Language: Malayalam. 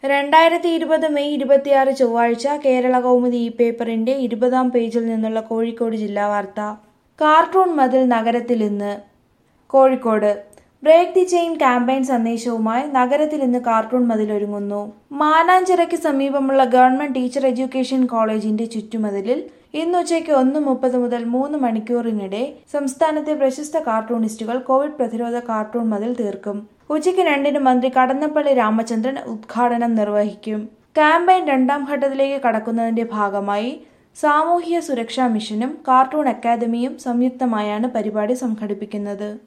രണ്ടായിരത്തി ഇരുപത് മെയ് ഇരുപത്തിയാറ് ചൊവ്വാഴ്ച കേരള കൗമുദി ഈ പേപ്പറിന്റെ ഇരുപതാം പേജിൽ നിന്നുള്ള കോഴിക്കോട് ജില്ലാ വാർത്ത കാർട്ടൂൺ മതിൽ നഗരത്തിൽ ഇന്ന് Kozhikode break the chain campaign സന്ദേശവുമായി നഗരത്തിൽ ഇന്ന് കാർട്ടൂൺ മതിൽ ഒരുങ്ങുന്നു മാനാഞ്ചിറയ്ക്ക് സമീപമുള്ള ഗവൺമെന്റ് ടീച്ചർ എഡ്യൂക്കേഷൻ കോളേജിന്റെ ചുറ്റുമതിലിൽ ഇന്ന് ഉച്ചയ്ക്ക് ഒന്ന് മുപ്പത് മുതൽ മൂന്ന് മണിക്കൂറിനിടെ സംസ്ഥാനത്തെ പ്രശസ്ത കാർട്ടൂണിസ്റ്റുകൾ കോവിഡ് പ്രതിരോധ കാർട്ടൂൺ മതിൽ തീർക്കും ഉച്ചയ്ക്ക് രണ്ടിന് മന്ത്രി കടന്നപ്പള്ളി രാമചന്ദ്രൻ ഉദ്ഘാടനം നിർവഹിക്കും ക്യാമ്പയിൻ രണ്ടാം ഘട്ടത്തിലേക്ക് കടക്കുന്നതിന്റെ ഭാഗമായി സാമൂഹ്യ സുരക്ഷാ മിഷനും കാർട്ടൂൺ അക്കാദമിയും സംയുക്തമായാണ് പരിപാടി സംഘടിപ്പിക്കുന്നത്